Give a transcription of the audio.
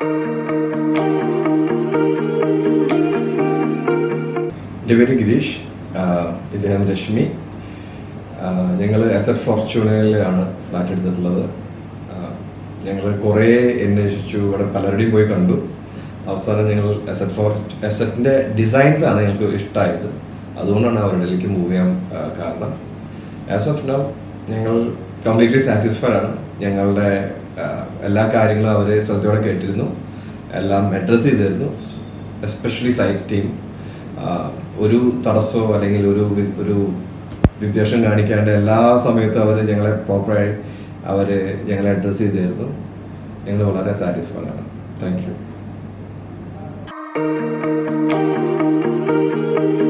എൻ്റെ പേര് ഗിരീഷ് ആഹ് ഇദ്ദേഹം രശ്മി ഞങ്ങൾ എസ് എറ്റ് ഫോർച്യൂണിലാണ് ഫ്ലാറ്റ് എടുത്തിട്ടുള്ളത് ഞങ്ങൾ കുറേ അന്വേഷിച്ചു ഇവിടെ പലരുടെയും പോയി കണ്ടു അവസാനം ഞങ്ങൾ എസ് എറ്റ് ഫോർ എസ് എറ്റിൻ്റെ ഡിസൈൻസ് ആണ് ഞങ്ങൾക്ക് ഇഷ്ടമായത് അതുകൊണ്ടാണ് അവരുടെയിലേക്ക് മൂവ് ചെയ്യാൻ ആഹ് കാരണം ആസ് ഓഫ് നൗ ഞങ്ങൾ കംപ്ലീറ്റ്ലി സാറ്റിസ്ഫൈഡ് ആണ് ഞങ്ങളുടെ ആഹ് എല്ലാ കാര്യങ്ങളും അവർ ശ്രദ്ധയോടെ കേട്ടിരുന്നു എല്ലാം അഡ്രസ്സ് ചെയ്തിരുന്നു എസ്പെഷ്യലി സൈറ്റ് ടീം ഒരു തടസ്സമോ അല്ലെങ്കിൽ ഒരു വി- ഒരു വിദ്വേഷം കാണിക്കാണ്ട് എല്ലാ സമയത്തും അവർ ഞങ്ങളെ പ്രോപ്പറായി അവർ ഞങ്ങളെ അഡ്രസ്സ് ചെയ്തിരുന്നു ഞങ്ങൾ വളരെ സാറ്റിസ്ഫൈഡ് ആണ് താങ്ക് യു